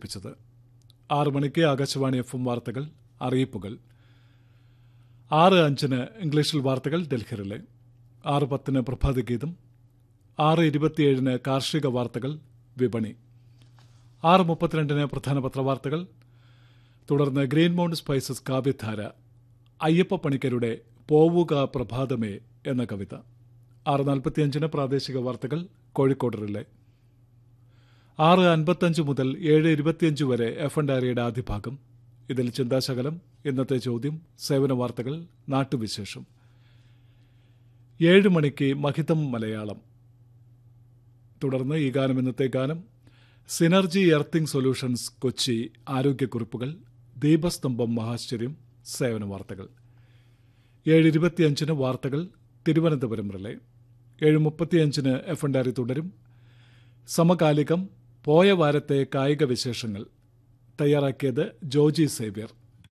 അവതരിപ്പിച്ചത് ആറ് മണിക്ക് ആകാശവാണി എഫ് എം വാർത്തകൾ അറിയിപ്പുകൾ ആറ് അഞ്ചിന് ഇംഗ്ലീഷിൽ വാർത്തകൾ ഡൽഹിറിലെ ആറ് പത്തിന് പ്രഭാതഗീതം ആറ് ഇരുപത്തിയേഴിന് കാർഷിക വാർത്തകൾ വിപണി ആറ് മുപ്പത്തിരണ്ടിന് പ്രധാന പത്രവാർത്തകൾ തുടർന്ന് ഗ്രീൻ മൗണ്ട് സ്പൈസസ് കാവ്യധാര അയ്യപ്പ പണിക്കരുടെ പോവുക പ്രഭാതമേ എന്ന കവിത ആറ് നാൽപ്പത്തിയഞ്ചിന് പ്രാദേശിക വാർത്തകൾ കോഴിക്കോട് റിലേ ആറ് അൻപത്തഞ്ച് മുതൽ ഏഴ് ഇരുപത്തിയഞ്ച് വരെ എഫ് എൻ ഡയറിയുടെ ആദ്യ ഭാഗം ഇതിൽ ചിന്താശകലം ഇന്നത്തെ ചോദ്യം സേവന വാർത്തകൾ നാട്ടുവിശേഷം ഏഴ് മണിക്ക് മഹിതം മലയാളം തുടർന്ന് ഈ ഗാനം ഇന്നത്തെ ഗാനം സിനർജി എർത്തിംഗ് സൊല്യൂഷൻസ് കൊച്ചി ആരോഗ്യക്കുറിപ്പുകൾ ദീപസ്തംഭം മഹാശ്ചര്യം സേവന വാർത്തകൾ ഏഴ് ഇരുപത്തിയഞ്ചിന് വാർത്തകൾ തിരുവനന്തപുരം റിലേ ഏഴ് മുപ്പത്തിയഞ്ചിന് എഫ് എൻ ഡയറി തുടരും സമകാലികം പോയ വാരത്തെ കായിക വിശേഷങ്ങൾ തയ്യാറാക്കിയത് ജോജി സേവ്യർ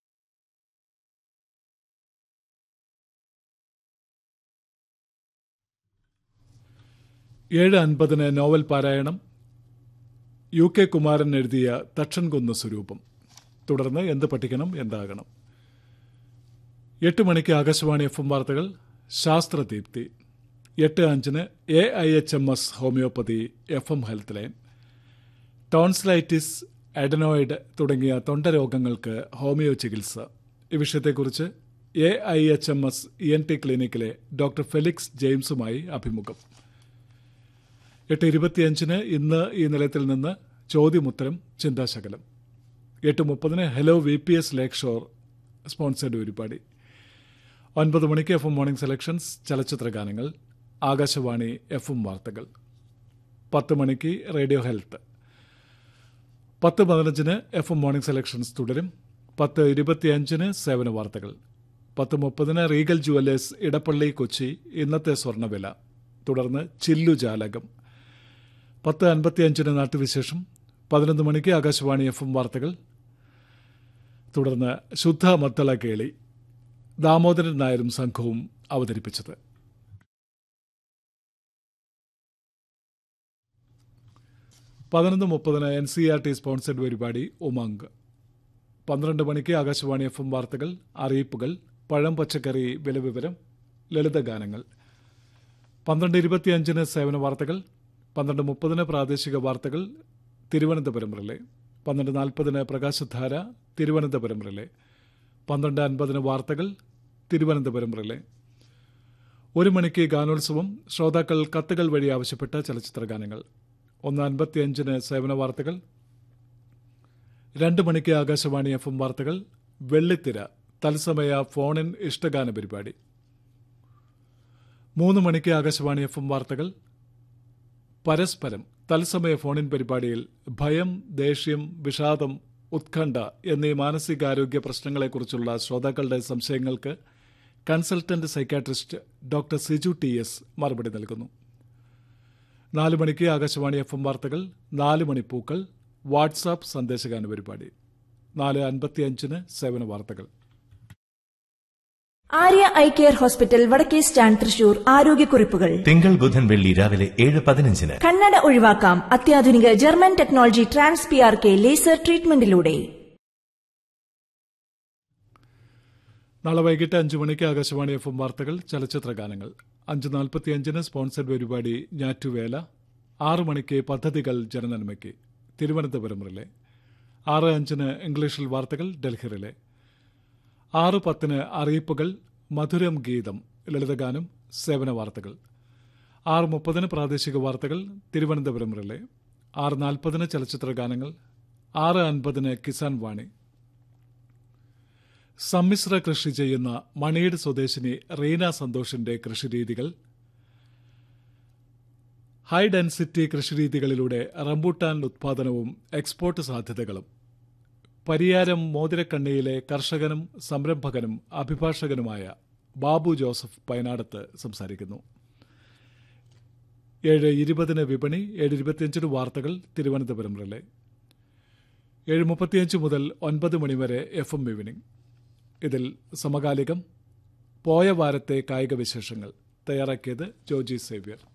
ഏഴ് അൻപതിന് നോവൽ പാരായണം യു കെ കുമാരൻ എഴുതിയ തക്ഷൻകുന്ന് സ്വരൂപം തുടർന്ന് എന്ത് പഠിക്കണം എന്താകണം എട്ട് മണിക്ക് ആകാശവാണി എഫ് എം വാർത്തകൾ ശാസ്ത്രദീപ്തി എട്ട് അഞ്ചിന് A I H M S homeopathy F M health line tonsillitis adenoid തുടങ്ങിയ തൊണ്ടരോഗങ്ങൾക്ക് ഹോമിയോ ചികിത്സ ഈ വിഷയത്തെക്കുറിച്ച് A I H M S E N T ക്ലിനിക്കിലെ ഡോക്ടർ ഫെലിക്സ് ജെയിംസുമായി അഭിമുഖം എട്ട് ഇരുപത്തിയഞ്ചിന് ഇന്ന് ഈ നിലയത്തിൽ നിന്ന് ചോദ്യമുത്തരം ചിന്താശകലം എട്ട് മുപ്പതിന് hello V P S Lakeshore sponsored പരിപാടി ഒൻപത് മണിക്ക് എഫ് എം മോർണിംഗ് സെലക്ഷൻസ് ചലച്ചിത്ര ഗാനങ്ങൾ ആകാശവാണി എഫ് എം വാർത്തകൾ പത്ത് മണിക്ക് റേഡിയോ ഹെൽത്ത് പത്ത് പതിനഞ്ചിന് എഫ് എം മോർണിംഗ് സെലക്ഷൻസ് തുടരും പത്ത് ഇരുപത്തിയഞ്ചിന് സേവന വാർത്തകൾ പത്ത് മുപ്പതിന് റീഗൽ ജുവല്ലേഴ്സ് ഇടപ്പള്ളി കൊച്ചി ഇന്നത്തെ സ്വർണ്ണവില തുടർന്ന് ചില്ലു ജാലകം പത്ത് അൻപത്തിയഞ്ചിന് നാട്ടുവിശേഷം പതിനൊന്ന് മണിക്ക് ആകാശവാണി എഫ് എം വാർത്തകൾ തുടർന്ന് ശുദ്ധ മദ്ദള കേളി ദാമോദരൻ നായരും സംഘവും അവതരിപ്പിച്ചത് പതിനൊന്ന് മുപ്പതിന് N C R T sponsored പരിപാടി ഉമംഗ് പന്ത്രണ്ട് മണിക്ക് ആകാശവാണി എഫ് എം വാർത്തകൾ അറിയിപ്പുകൾ പഴം പച്ചക്കറി വില വിവരം ലളിതഗാനങ്ങൾ പന്ത്രണ്ട് ഇരുപത്തിയഞ്ചിന് സേവന വാർത്തകൾ പന്ത്രണ്ട് മുപ്പതിന് പ്രാദേശിക വാർത്തകൾ തിരുവനന്തപുരം റിലേ പന്ത്രണ്ട് നാൽപ്പതിന് പ്രകാശധാര തിരുവനന്തപുരം റിലേ പന്ത്രണ്ട് അൻപതിന് വാർത്തകൾ തിരുവനന്തപുരം റിലേ ഒരു മണിക്ക് ഗാനോത്സവം ശ്രോതാക്കൾ കത്തുകൾ വഴി ആവശ്യപ്പെട്ട ചലച്ചിത്ര ഗാനങ്ങൾ ഒന്ന് അൻപത്തിയഞ്ചിന് സേവന വാർത്തകൾ രണ്ട് മണിക്ക് ആകാശവാണി എഫ് എം വാർത്തകൾ വെള്ളിത്തിര തത്സമയ ഫോണിൻ ഇഷ്ടഗാന പരിപാടി മൂന്ന് മണിക്ക് ആകാശവാണി എഫ് എം വാർത്തകൾ പരസ്പരം തത്സമയ ഫോണിൻ പരിപാടിയിൽ ഭയം ദേഷ്യം വിഷാദം ഉത്കണ്ഠ എന്നീ മാനസികാരോഗ്യ പ്രശ്നങ്ങളെക്കുറിച്ചുള്ള ശ്രോതാക്കളുടെ സംശയങ്ങൾക്ക് consultant psychiatrist doctor Siju T S മറുപടി നൽകുന്നു നാല് മണിക്ക് ആകാശവാണി എഫ് എം വാർത്തകൾ നാല് മണി പൂക്കൾ വാട്സാപ്പ് സന്ദേശഗാന പരിപാടി നാല് അൻപത്തിയഞ്ചിന് സേവന വാർത്തകൾ ആര്യ ഐ കെയർ ഹോസ്പിറ്റൽ വടക്കേ സ്റ്റാൻഡ് തൃശൂർ ആരോഗ്യക്കുറിപ്പുകൾ തിങ്കൾ ബുധൻ വെള്ളി രാവിലെ ഏഴ് പതിനഞ്ചിന് കണ്ണട ഒഴിവാക്കാം അത്യാധുനിക German technology trans P R K laser ട്രീറ്റ്മെന്റിലൂടെ നാളെ വൈകിട്ട് അഞ്ചു മണിക്ക് ആകാശവാണി എഫ് എം വാർത്തകൾ ചലച്ചിത്ര ഗാനങ്ങൾ അഞ്ച് നാൽപ്പത്തിയഞ്ചിന് സ്പോൺസർഡ് പരിപാടി ഞാറ്റുവേല ആറു മണിക്ക് പദ്ധതികൾ ജനനന്മയ്ക്ക് തിരുവനന്തപുരം റിലേ ആറ് അഞ്ചിന് ഇംഗ്ലീഷിൽ വാർത്തകൾ ഡൽഹി റിലേ ആറ് പത്തിന് അറിയിപ്പുകൾ മധുരം ഗീതം ലളിതഗാനം സേവന വാർത്തകൾ ആറ് മുപ്പതിന് പ്രാദേശിക വാർത്തകൾ തിരുവനന്തപുരം റിലേ ആറ് നാൽപ്പതിന് ചലച്ചിത്ര ഗാനങ്ങൾ ആറ് അൻപതിന് കിസാൻ വാണി സമ്മിശ്ര കൃഷി ചെയ്യുന്ന മണിയുടെ സ്വദേശിനി റീന സന്തോഷിന്റെ കൃഷിരീതികൾ ഹൈ ഡെൻസിറ്റി കൃഷിരീതികളിലൂടെ റംബൂട്ടാൻ ഉത്പാദനവും എക്സ്പോർട്ട് സാധ്യതകളും പരിയാരം മോതിരക്കണ്ണിയിലെ കർഷകനും സംരംഭകനും അഭിഭാഷകനുമായ ബാബു ജോസഫ് പയനാടത്ത് സംസാരിക്കുന്നു ഏഴ് ഇരുപതിന് വിപണി ഏഴ് ഇരുപത്തിയഞ്ചിന് വാർത്തകൾ തിരുവനന്തപുരം റിലേ ഏഴ് മുപ്പത്തിയഞ്ച് മുതൽ ഒൻപത് മണിവരെ എഫ് എം ഈവനിംഗ് ഇതിൽ സമകാലികം പോയ വാരത്തെ കായിക വിശേഷങ്ങൾ തയ്യാറാക്കിയത് ജോജി സേവ്യർ